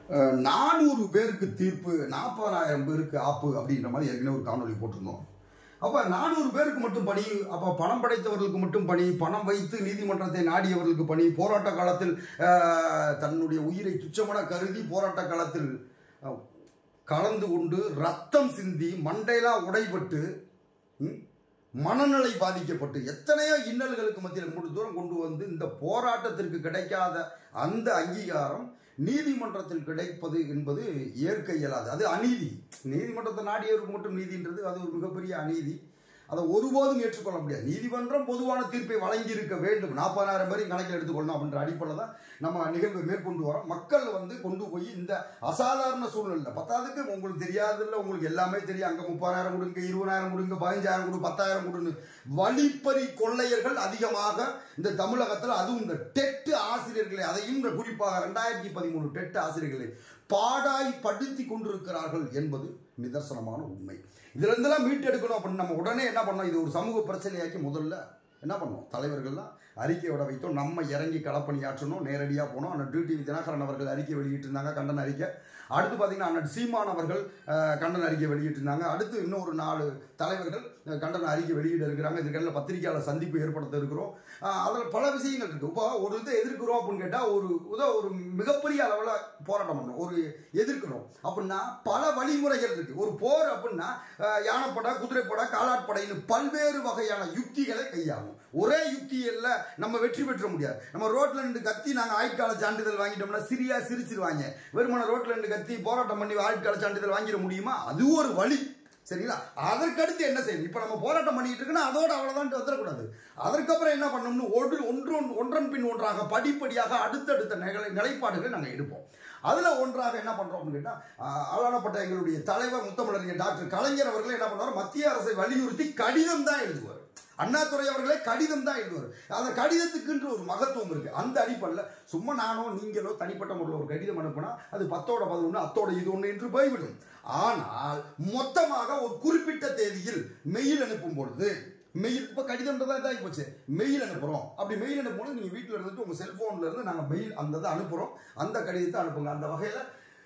அஹ், நானூறு பேருக்கு தீர்ப்பு நாற்பதாயிரம் பேருக்கு ஆப்பு அப்படின்ற மாதிரி ஏற்கனவே ஒரு காணொளி போட்டிருந்தோம் அப்ப நானூறு பேருக்கு மட்டும் பணி அப்ப பணம் படைத்தவர்களுக்கு மட்டும் பணி பணம் வைத்து நீதிமன்றத்தை நாடியவர்களுக்கு பணி போராட்ட காலத்தில் அஹ், தன்னுடைய உயிரை துச்சமென கருதி போராட்ட காலத்தில் அஹ், கலந்து கொண்டு ரத்தம் சிந்தி மண்டையெல்லாம் உடைபட்டு ம், மனநிலை பாதிக்கப்பட்டு எத்தனையோ இன்னல்களுக்கு மத்தியில் மூணு தூரம் கொண்டு வந்து இந்த போராட்டத்திற்கு கிடைக்காத அந்த அங்கீகாரம் நீதிமன்றத்தில் கிடைப்பது என்பது ஏற்க இயலாது அது அநீதி நீதிமன்றத்தை நாடியவருக்கு மட்டும் நீதின்றது அது ஒரு மிகப்பெரிய அநீதி அதை ஒருபோதும் ஏற்றுக்கொள்ள முடியாது நீதிமன்றம் பொதுவான தீர்ப்பை வழங்கி இருக்க வேண்டும் நாற்பதாயிரம் பேரையும் கணக்கில் எடுத்துக்கொள்ளணும் அப்படின்ற அடிப்படையில் தான் நம்ம நிகழ்வை மேற்கொண்டு வரோம் மக்கள் வந்து கொண்டு போய் இந்த அசாதாரண சூழ்நிலை பத்தாவதுக்கு உங்களுக்கு தெரியாதுல்ல உங்களுக்கு எல்லாமே தெரியும் அங்கே முப்பதாயிரம் கொடுங்க இருபதாயிரம் கொடுங்க பதினஞ்சாயிரம் கொடு பத்தாயிரம் கொடுன்னு வழிப்பறி கொள்ளையர்கள் அதிகமாக இந்த தமிழகத்தில் அதுவும் இந்த டெட் ஆசிரியர்களை அதையும் இந்த குறிப்பாக ரெண்டாயிரத்தி பதிமூணு டெட் ஆசிரியர்களை பாடாய் படுத்தி கொண்டிருக்கிறார்கள் என்பது நிதர்சனமான உண்மை இதுல இருந்தெல்லாம் மீட்டெடுக்கணும் அப்படின்னு நம்ம உடனே என்ன பண்ணோம் இது ஒரு சமூக பிரச்சனையாக்கி முதல்ல என்ன பண்ணோம் தலைவர்கள்லாம் அறிக்கை விட வைத்தோம் நம்ம இறங்கி களப்பணியாற்றணும் நேரடியாக போனோம் அண்ணன் டிடிவி தினகரன் அவர்கள் அறிக்கை வெளியிட்டிருந்தாங்க கண்டன அறிக்கை அடுத்து பார்த்தீங்கன்னா அண்ணன் சீமான் அவர்கள் அஹ், கண்டன அறிக்கை வெளியிட்டிருந்தாங்க அடுத்து இன்னொரு நாலு தலைவர்கள் அஹ், கண்டன அறிக்கை வெளியிட இருக்கிறாங்க இதுக்கெல்லாம் பத்திரிகையாளர் சந்திப்பு ஏற்படுத்த இருக்கிறோம் அதில் பல விஷயங்கள் இருக்கு இப்போ ஒரு இதை எதிர்க்கிறோம் அப்படின்னு கேட்டால் ஒரு உத ஒரு மிகப்பெரிய அளவில் போராட்டம் பண்ணணும் ஒரு எதிர்க்கணும் அப்படின்னா பல வழிமுறைகள் இருக்கு ஒரு போர் அப்படின்னா அஹ், யானைப்படை குதிரைப்படை காலாட்படைன்னு பல்வேறு வகையான யுக்திகளை கையாகும் ஒரே யுக்தியில் நம்ம வெற்றி பெற்ற முடியாது நம்ம ரோட்ல நின்று கத்தி நாங்கள் ஆயுட்கால சான்றிதழ் வாங்கிட்டோம்னா சிரியா சிரிச்சிருவாங்க வெறுமன ரோட்ல நின்று கத்தி போராட்டம் பண்ணி ஆயுட்கால சான்றிதழ் வாங்கிட முடியுமா அது ஒரு வழி சரிங்களா அதற்கடுத்து என்ன செய்யணும் இப்போ நம்ம போராட்டம் பண்ணிட்டு இருக்கோம்னா அதோட அவ்வளோதான் வந்துடக்கூடாது அதற்கப்புறம் என்ன பண்ணணும்னு ஒன்று ஒன்று ஒன்றன் பின் ஒன்றாக படிப்படியாக அடுத்தடுத்த நிலை நிலைப்பாடுகளை நாங்கள் எடுப்போம் அதில் ஒன்றாக என்ன பண்ணுறோம் அப்படின்னு கேட்டால் ஆளானப்பட்ட எங்களுடைய தலைவர் முத்தமிழறிஞர் டாக்டர் கலைஞர் அவர்கள் என்ன பண்ணுவார் மத்திய அரசை வலியுறுத்தி கடிதம் தான் எழுதுவார் அண்ணாதுரை அவர்களே கடிதம் தான் எழுதுவார் அந்த கடிதத்துக்குன்ற ஒரு மகத்துவம் இருக்கு அந்த அடிப்படையில் சும்மா நானோ நீங்களோ தனிப்பட்ட முறையில் ஒரு கடிதம் அனுப்புனா அது பத்தோட பதினொன்று அத்தோட இது ஒன்று என்று போய்விடும் ஆனால் மொத்தமாக ஒரு குறிப்பிட்ட தேதியில் மெயில் அனுப்பும் பொழுது மெயில் இப்போ கடிதம்ன்றதா இதாகி போச்சு மெயில் அனுப்புகிறோம் அப்படி மெயில் அனுப்பும்போது நீங்கள் வீட்டில் இருந்துட்டு உங்கள் செல்ஃபோனில் இருந்து நாங்கள் மெயில் அந்த இதை அனுப்புகிறோம் அந்த கடிதத்தை அனுப்புங்க அந்த வகையில்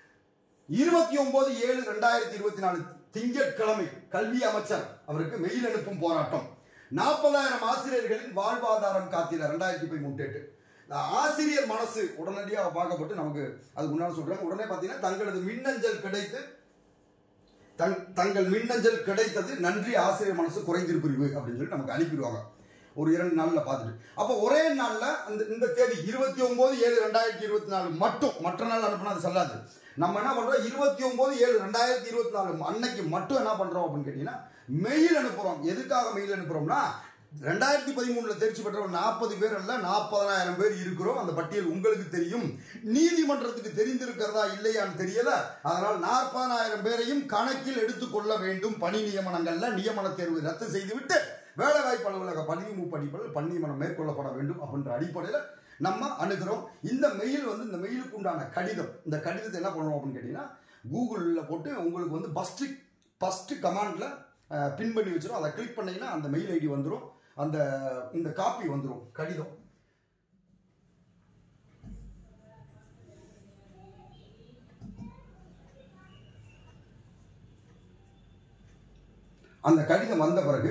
இருபத்தி ஒன்பது ஏழு ரெண்டாயிரத்தி இருபத்தி நாலு திங்கட்கிழமை கல்வி அமைச்சர் அவருக்கு மெயில் அனுப்பும் போராட்டம் நாற்பதாயிரம் ஆசிரியர்களின் வாழ்வாதாரம் காத்தில ரெண்டாயிரத்தி பதிமூணு எட்டு இந்த ஆசிரியர் மனசு உடனடியாக பார்க்கப்பட்டு நமக்கு அதுக்கு முன்னாடி சொல்றாங்க உடனே பார்த்தீங்கன்னா தங்களது மின்னஞ்சல் கிடைத்து தங் தங்கள் மின்னஞ்சல் கிடைத்தது நன்றி ஆசிரியர் மனசு குறைதீர் பிரிவு அப்படின்னு சொல்லி நமக்கு அனுப்பிடுவாங்க ஒரு இரண்டு நாள்ல பார்த்துட்டு அப்போ ஒரே நாள்ல அந்த இந்த தேதி இருபத்தி ஒன்பது ஏழு ரெண்டாயிரத்தி இருபத்தி நாலு மட்டும் மற்ற நாள் அனுப்புனா அது செல்லாது நம்ம என்ன பண்றோம் இருபத்தி ஒன்பது ஏழு ரெண்டாயிரத்தி இருபத்தி நாலு அன்னைக்கு மட்டும் என்ன பண்றோம் அப்படின்னு கேட்டீங்கன்னா மெயில் அனுப்புறோம் எதுக்காக மெயில் அனுப்புறோம்னா ரெண்டாயிரத்தி பதிமூணுல தேர்ச்சி பெற்றவங்க நாற்பது பேர் அல்ல நாற்பதனாயிரம் பேர் இருக்கிறோம் அந்த பட்டியல் உங்களுக்கு தெரியும் நீதிமன்றத்துக்கு தெரிந்திருக்கிறதா இல்லையான்னு தெரியல அதனால் நாற்பதனாயிரம் பேரையும் கணக்கில் எடுத்துக்கொள்ள வேண்டும் பணி நியமனங்கள்ல நியமன தேர்வு ரத்து செய்துவிட்டு வேலை வாய்ப்பு அலுவலக பதிவு படிப்புகள் பணியமனம் மேற்கொள்ளப்பட வேண்டும் அப்படின்ற அடிப்படையில் நம்ம அணுகிறோம் இந்த மெயில் வந்து இந்த மெயிலுக்கு உண்டான கடிதம் இந்த கடிதத்தை என்ன பண்ணுவோம் அப்படின்னு கேட்டீங்கன்னா கூகுளில் போட்டு உங்களுக்கு வந்து ஃபஸ்ட்டு ஃபஸ்ட்டு கமாண்டில் பின் பண்ணி வச்சிடும் அதை கிளிக் பண்ணீங்கன்னா அந்த மெயில் ஐடி வந்துடும் அந்த இந்த காப்பி வந்துடும் கடிதம் அந்த கடிதம் வந்த பிறகு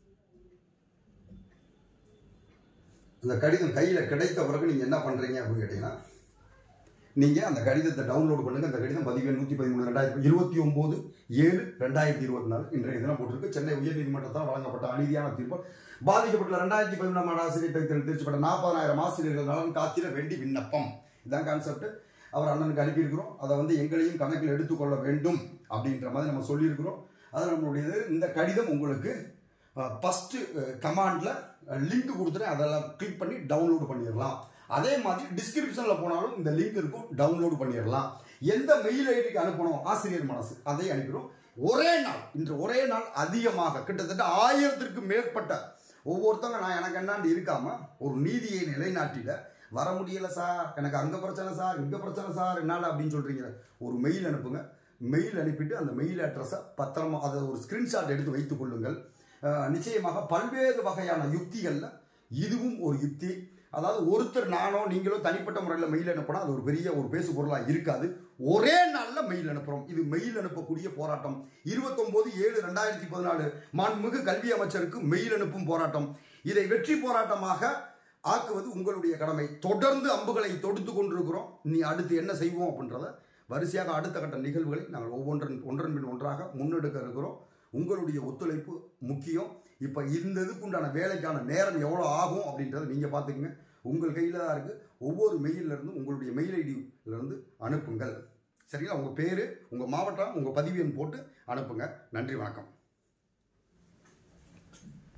அந்த கடிதம் கையில் கிடைத்த பிறகு நீங்கள் என்ன பண்ணுறீங்க அப்படின்னு கேட்டிங்கன்னா நீங்கள் அந்த கடிதத்தை டவுன்லோட் பண்ணுங்கள் அந்த கடிதம் பதிவு நூற்றி பதிமூணு ரெண்டாயிரத்தி இருபத்தி ஒம்பது ஏழு ரெண்டாயிரத்தி இருபத்தி நாலு இன்றைய தினம் போட்டிருக்கு சென்னை உயர்நீதிமன்றத்தால் வழங்கப்பட்ட அநீதியான தீர்ப்பு பாதிக்கப்பட்ட ரெண்டாயிரத்தி பதிமூணாம் ஆண்டு ஆசிரியர் தகுதியில் தேர்ச்சிப்பட்ட நாற்பதாயிரம் ஆசிரியர்கள் நலன் காத்திர வேண்டி விண்ணப்பம் இதுதான் கான்செப்ட் அவர் அண்ணனுக்கு அனுப்பியிருக்கிறோம் அதை வந்து எங்களையும் கணக்கில் எடுத்துக்கொள்ள வேண்டும் அப்படின்ற மாதிரி நம்ம சொல்லியிருக்கிறோம் அது நம்மளுடையது இந்த கடிதம் உங்களுக்கு ஃபஸ்ட்டு கமாண்டில் லிங்க் கொடுத்துட்டு அதெல்லாம் கிளிக் பண்ணி டவுன்லோட் பண்ணிடலாம் அதே மாதிரி டிஸ்கிரிப்ஷனில் போனாலும் இந்த லிங்க் இருக்கும் டவுன்லோட் பண்ணிடலாம் எந்த மெயில் ஐடிக்கு அனுப்பணும் ஆசிரியர் மனசு அதை அனுப்பிடும் ஒரே நாள் இன்று ஒரே நாள் அதிகமாக கிட்டத்தட்ட ஆயிரத்திற்கு மேற்பட்ட ஒவ்வொருத்தவங்க நான் எனக்கு என்னாண்டு இருக்காம ஒரு நீதியை நிலைநாட்டிட வர முடியல சார் எனக்கு அங்கே பிரச்சனை சார் இங்கே பிரச்சனை சார் என்னால் அப்படின்னு சொல்கிறீங்க ஒரு மெயில் அனுப்புங்க மெயில் அனுப்பிட்டு அந்த மெயில் அட்ரஸை பத்திரமா அதை ஒரு ஸ்கிரீன்ஷாட் எடுத்து வைத்துக் கொள்ளுங்கள் அஹ், நிச்சயமாக பல்வேறு வகையான யுக்திகளில் இதுவும் ஒரு யுக்தி அதாவது ஒருத்தர் நானோ நீங்களோ தனிப்பட்ட முறையில் மெயில் அனுப்பினா அது ஒரு பெரிய ஒரு பேசு பொருளாக இருக்காது ஒரே நாளில் மெயில் அனுப்புகிறோம் இது மெயில் அனுப்பக்கூடிய போராட்டம் இருபத்தொம்போது ஏழு ரெண்டாயிரத்தி பதினாலு மாண்புமிகு கல்வி அமைச்சருக்கு மெயில் அனுப்பும் போராட்டம் இதை வெற்றி போராட்டமாக ஆக்குவது உங்களுடைய கடமை தொடர்ந்து அம்புகளை தொடுத்து கொண்டிருக்கிறோம் நீ அடுத்து என்ன செய்வோம் அப்படின்றத வரிசையாக அடுத்த கட்ட நிகழ்வுகளை நாங்கள் ஒவ்வொன்றன் ஒன்றன் பின் ஒன்றாக முன்னெடுக்க இருக்கிறோம் உங்களுடைய ஒத்துழைப்பு முக்கியம் இப்போ இந்த இதுக்குண்டான வேலைக்கான நேரம் எவ்வளோ ஆகும் அப்படின்றத நீங்கள் பார்த்துக்குங்க உங்கள் கையில் தான் இருக்குது ஒவ்வொரு மெயிலில் இருந்தும் உங்களுடைய மெயில் ஐடியிலிருந்து அனுப்புங்கள் சரிங்களா உங்கள் பேர் உங்கள் மாவட்டம் உங்கள் பதிவு எண் போட்டு அனுப்புங்க நன்றி வணக்கம்